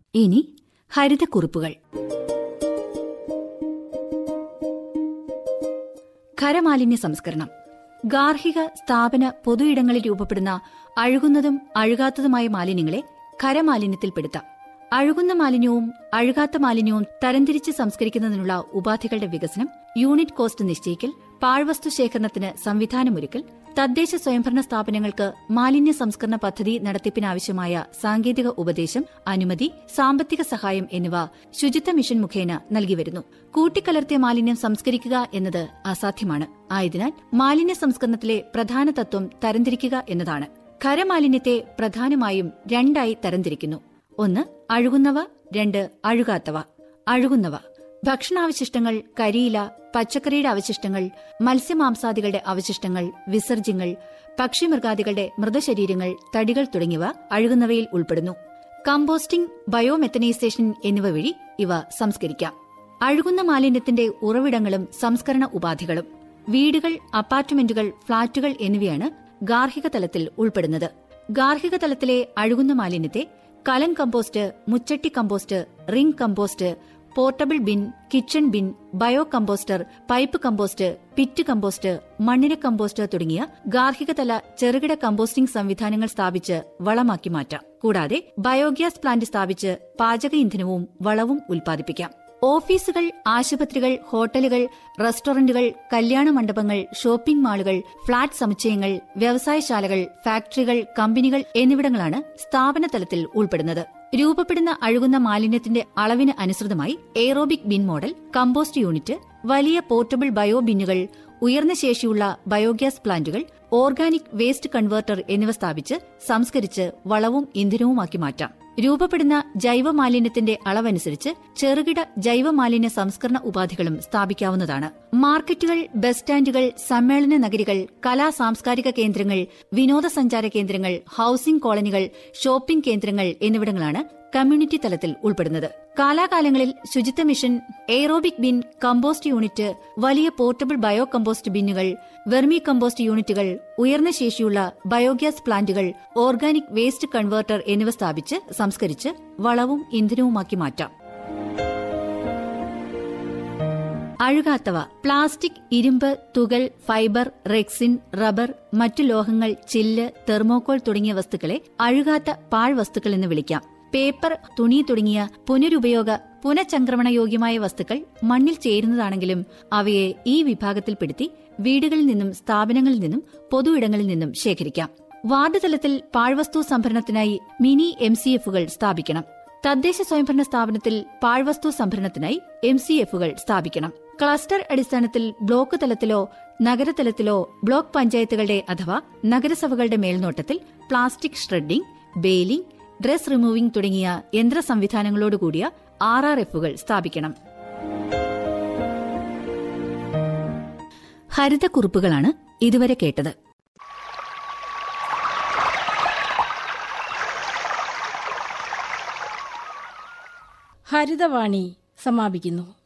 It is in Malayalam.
ഇനി ഹരിതക്കുറിപ്പുകൾ ഖരമാലിന്യ സംസ്കരണം ഗാർഹിക സ്ഥാപന പൊതുയിടങ്ങളിൽ രൂപപ്പെടുന്ന അഴുകുന്നതും അഴുകാത്തതുമായ മാലിന്യങ്ങളെ ഖരമാലിന്യത്തിൽപ്പെടുത്താം അഴുകുന്ന മാലിന്യവും അഴുകാത്ത മാലിന്യവും തരംതിരിച്ച് സംസ്കരിക്കുന്നതിനുള്ള ഉപാധികളുടെ വികസനം യൂണിറ്റ് കോസ്റ്റ് നിശ്ചയിക്കൽ പാഴ്വസ്തു ശേഖരണത്തിന് സംവിധാനമൊരുക്കൽ തദ്ദേശ സ്വയംഭരണ സ്ഥാപനങ്ങൾക്ക് മാലിന്യ സംസ്കരണ പദ്ധതി നടത്തിപ്പിനാവശ്യമായ സാങ്കേതിക ഉപദേശം അനുമതി സാമ്പത്തിക സഹായം എന്നിവ ശുചിത്വ മിഷൻ മുഖേന നൽകിവരുന്നു കൂട്ടിക്കലർത്തിയ മാലിന്യം സംസ്കരിക്കുക എന്നത് അസാധ്യമാണ് ആയതിനാൽ മാലിന്യ സംസ്കരണത്തിലെ പ്രധാന തത്വം തരംതിരിക്കുക എന്നതാണ് ഖരമാലിന്യത്തെ പ്രധാനമായും രണ്ടായി തരംതിരിക്കുന്നു ഒന്ന് അഴുകുന്നവ രണ്ട് അഴുകാത്തവ അഴുകുന്നവ ഭക്ഷണാവശിഷ്ടങ്ങൾ കരിയില പച്ചക്കറിയുടെ അവശിഷ്ടങ്ങൾ മത്സ്യമാംസാദികളുടെ അവശിഷ്ടങ്ങൾ വിസർജ്യങ്ങൾ പക്ഷിമൃഗാദികളുടെ മൃതശരീരങ്ങൾ തടികൾ തുടങ്ങിയവ അഴുകുന്നവയിൽ ഉൾപ്പെടുന്നു കമ്പോസ്റ്റിംഗ് ബയോമെത്തനൈസേഷൻ എന്നിവ വഴി ഇവ സംസ്കരിക്കാം അഴുകുന്ന മാലിന്യത്തിന്റെ ഉറവിടങ്ങളും സംസ്കരണ ഉപാധികളും വീടുകൾ അപ്പാർട്ട്മെന്റുകൾ ഫ്ളാറ്റുകൾ എന്നിവയാണ് ഗാർഹിക തലത്തിൽ ഉൾപ്പെടുന്നത് ഗാർഹിക തലത്തിലെ അഴുകുന്ന മാലിന്യത്തെ കലൻ കമ്പോസ്റ്റ് മുച്ചട്ടി compost ring compost portable bin kitchen bin bio composter pipe compost pit compost മണ്ണിര കമ്പോസ്റ്റ് തുടങ്ങിയ ഗാർഹികതല ചെറുകിട കമ്പോസ്റ്റിംഗ് സംവിധാനങ്ങൾ സ്ഥാപിച്ച് വളമാക്കി മാറ്റാം കൂടാതെ ബയോഗ്യാസ് പ്ലാന്റ് സ്ഥാപിച്ച് പാചക ഇന്ധനവും വളവും ഉൽപ്പാദിപ്പിക്കാം ഓഫീസുകൾ ആശുപത്രികൾ ഹോട്ടലുകൾ റെസ്റ്റോറന്റുകൾ കല്യാണ മണ്ഡപങ്ങൾ ഷോപ്പിംഗ് മാളുകൾ ഫ്ളാറ്റ് സമുച്ചയങ്ങൾ വ്യവസായശാലകൾ ഫാക്ടറികൾ കമ്പനികൾ എന്നിവിടങ്ങളാണ് സ്ഥാപന തലത്തിൽ ഉൾപ്പെടുന്നത് രൂപപ്പെടുന്ന അഴുകുന്ന മാലിന്യത്തിന്റെ അളവിന് അനുസൃതമായി aerobic bin model compost unit വലിയ പോർട്ടബിൾ ബയോ ബിന്നുകൾ ഉയർന്ന ശേഷിയുള്ള ബയോഗ്യാസ് പ്ലാന്റുകൾ ഓർഗാനിക് വേസ്റ്റ് കൺവേർട്ടർ എന്നിവ സ്ഥാപിച്ച് സംസ്കരിച്ച് വളവും ഇന്ധനവുമാക്കി മാറ്റാം രൂപപ്പെടുന്ന ജൈവമാലിന്യത്തിന്റെ അളവനുസരിച്ച് ചെറുകിട ജൈവമാലിന്യ സംസ്കരണ ഉപാധികളും സ്ഥാപിക്കാവുന്നതാണ് മാർക്കറ്റുകൾ ബസ് സ്റ്റാൻഡുകൾ സമ്മേളന നഗരികൾ കലാ സാംസ്കാരിക കേന്ദ്രങ്ങൾ വിനോദസഞ്ചാര കേന്ദ്രങ്ങൾ ഹൌസിംഗ് കോളനികൾ ഷോപ്പിംഗ് കേന്ദ്രങ്ങൾ എന്നിവിടങ്ങളാണ് കമ്മ്യൂണിറ്റി തലത്തിൽ ഉൾപ്പെടുന്നത് കാലാകാലങ്ങളിൽ ശുചിത്വ mission aerobic bin compost unit വലിയ പോർട്ടബിൾ ബയോ കമ്പോസ്റ്റ് ബിന്നുകൾ വെർമി കമ്പോസ്റ്റ് യൂണിറ്റുകൾ ഉയർന്ന ശേഷിയുള്ള ബയോഗ്യാസ് പ്ലാന്റുകൾ ഓർഗാനിക് വേസ്റ്റ് കൺവേർട്ടർ എന്നിവ സ്ഥാപിച്ച് സംസ്കരിച്ച് വളവും ഇന്ധനവുമാക്കി മാറ്റാം അഴുകാത്തവ പ്ലാസ്റ്റിക് ഇരുമ്പ് തുകൽ ഫൈബർ റെക്സിൻ റബ്ബർ മറ്റു ലോഹങ്ങൾ ചില്ല് തെർമോക്കോൾ തുടങ്ങിയ വസ്തുക്കളെ അഴുകാത്ത പാഴ്വസ്തുക്കൾ എന്ന് വിളിക്കാം പേപ്പർ തുണി തുടങ്ങിയ പുനരുപയോഗ പുനഃചംക്രമണയോഗ്യമായ വസ്തുക്കൾ മണ്ണിൽ ചേരുന്നതാണെങ്കിലും അവയെ ഈ വിഭാഗത്തിൽപ്പെടുത്തി വീടുകളിൽ നിന്നും സ്ഥാപനങ്ങളിൽ നിന്നും പൊതുയിടങ്ങളിൽ നിന്നും ശേഖരിക്കാം വാർഡ് തലത്തിൽ പാഴ്വസ്തു സംഭരണത്തിനായി മിനി എം സി എഫുകൾ സ്ഥാപിക്കണം തദ്ദേശ സ്വയംഭരണ സ്ഥാപനത്തിൽ പാഴ്വസ്തു സംഭരണത്തിനായി എം സി എഫുകൾ സ്ഥാപിക്കണം ക്ലസ്റ്റർ അടിസ്ഥാനത്തിൽ ബ്ലോക്ക് തലത്തിലോ നഗരതലത്തിലോ ബ്ലോക്ക് പഞ്ചായത്തുകളുടെ അഥവാ നഗരസഭകളുടെ മേൽനോട്ടത്തിൽ പ്ലാസ്റ്റിക് ഷ്രെഡിംഗ് ബെയിലിംഗ് ഡ്രസ് റിമൂവിംഗ് തുടങ്ങിയ യന്ത്ര സംവിധാനങ്ങളോടുകൂടിയ ആർ ആർ എഫുകൾ സ്ഥാപിക്കണം ഹരിതക്കുറിപ്പുകളാണ് ഇതുവരെ കേട്ടത് ഹരിതവാണി സമാപിക്കുന്നു